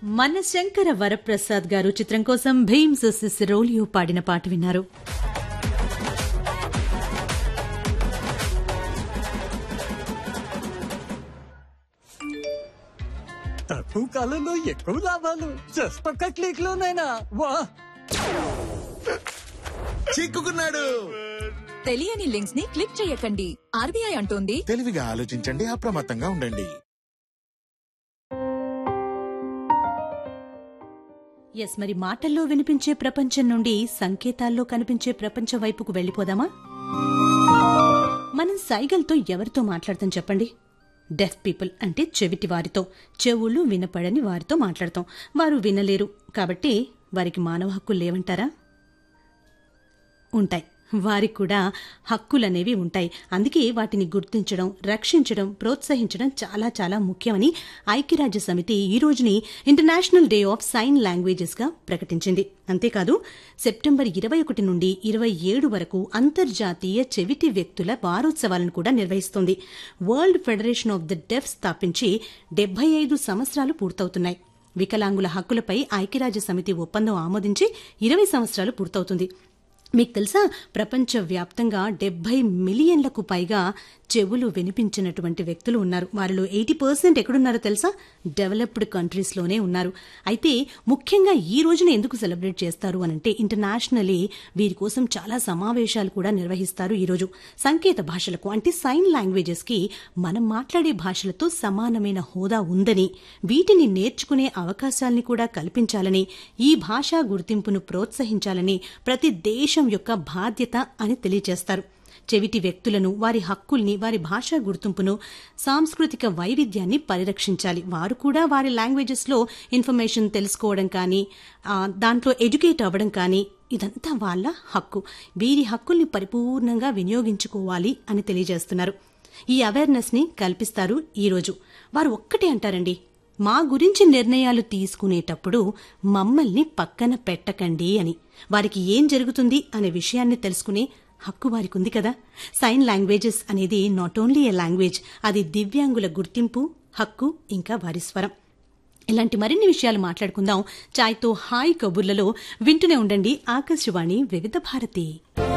మన శంకర వరప్రసాద్ గారు చిత్రం కోసం భీమ్స్ సిసిరోలియో పాడిన పాట విన్నారు తక్కువ కాలంలో ఎక్కువ లాభాలు జస్ట్ ఒక్క క్లిక్ లోనైనా వా చిక్కుకున్నాడు తెలియని లింక్స్ ని క్లిక్ చేయకండి ఆర్బీఐ అంటోంది తెలివిగా ఆలోచించండి అప్రమత్తంగా ఉండండి ఎస్ మరి మాటల్లో వినిపించే ప్రపంచం నుండి సంకేతాల్లో కనిపించే ప్రపంచం వైపుకు వెళ్ళిపోదామా మనం సైగల్తో ఎవరితో మాట్లాడతాం చెప్పండి డెఫ్ పీపుల్ అంటే చెవిటి వారితో చెవులు వినపడని వారితో మాట్లాడతాం వారు వినలేరు కాబట్టి వారికి మానవ హక్కులు లేవంటారా ఉంటాయి వారికి కూడా హక్కులనేవి ఉంటాయి అందుకే వాటిని గుర్తించడం రక్షించడం ప్రోత్సహించడం చాలా చాలా ముఖ్యమని ఐక్యరాజ్య సమితి ఈ రోజుని International Day of Sign Languages గా ప్రకటించింది అంతేకాదు సెప్టెంబర్ ఇరవై ఒకటి నుండి ఇరవై ఏడు వరకు అంతర్జాతీయ చెవిటి వ్యక్తుల వారోత్సవాలను కూడా నిర్వహిస్తోంది World Federation of the Deaf స్థాపించి డెబ్బై ఐదు సంవత్సరాలు పూర్తవుతున్నాయి వికలాంగుల హక్కులపై ఐక్యరాజ్య సమితి ఒప్పందం ఆమోదించి ఇరవై సంవత్సరాలు పూర్తవుతుంది మీకు తెలుసా ప్రపంచవ్యాప్తంగా డెబ్బై మిలియన్లకు పైగా చెవులు వినిపించినటువంటి వ్యక్తులు ఉన్నారు వారిలో ఎయిటీ పర్సెంట్ ఎక్కడున్నారో తెలుసా డెవలప్డ్ కంట్రీస్లోనే ఉన్నారు అయితే ముఖ్యంగా ఈ రోజున ఎందుకు సెలబ్రేట్ చేస్తారు అనంటే ఇంటర్నేషనలీ వీరి కోసం చాలా సమావేశాలు కూడా నిర్వహిస్తారు ఈ రోజు సంకేత భాషలకు అంటే సైన్ లాంగ్వేజెస్ కి మనం మాట్లాడే భాషలతో సమానమైన హోదా ఉందని వీటిని నేర్చుకునే అవకాశాల్ని కూడా కల్పించాలని ఈ భాషా గుర్తింపును ప్రోత్సహించాలని ప్రతి దేశం యొక్క బాధ్యత అని తెలియజేస్తారు చెవిటి వ్యక్తులను వారి హక్కుల్ని వారి భాషా గుర్తింపును సాంస్కృతిక వైవిధ్యాన్ని పరిరక్షించాలి వారు కూడా వారి లాంగ్వేజెస్లో ఇన్ఫర్మేషన్ తెలుసుకోవడం కానీ ఆ, దాంట్లో ఎడ్యుకేట్ అవ్వడం కానీ ఇదంతా వాళ్ళ హక్కు వీరి హక్కుల్ని పరిపూర్ణంగా వినియోగించుకోవాలి అని తెలియజేస్తున్నారు ఈ అవేర్నెస్ ని కల్పిస్తారు ఈ రోజు వారు ఒక్కటే అంటారండి మా గురించి నిర్ణయాలు తీసుకునేటప్పుడు మమ్మల్ని పక్కన పెట్టకండి అని వారికి ఏం జరుగుతుంది అనే విషయాన్ని తెలుసుకునే హక్కు వారికి ఉంది కదా సైన్ లాంగ్వేజెస్ అనేది నాట్ ఓన్లీ ఏ లాంగ్వేజ్ అది దివ్యాంగుల గుర్తింపు హక్కు ఇంకా వారి స్వరం ఇలాంటి మరిన్ని విషయాలు మాట్లాడుకుందాం చాయ్తో హాయ్ కబుర్లలో వింటూనే ఉండండి ఆకాశవాణి వివిధ భారతి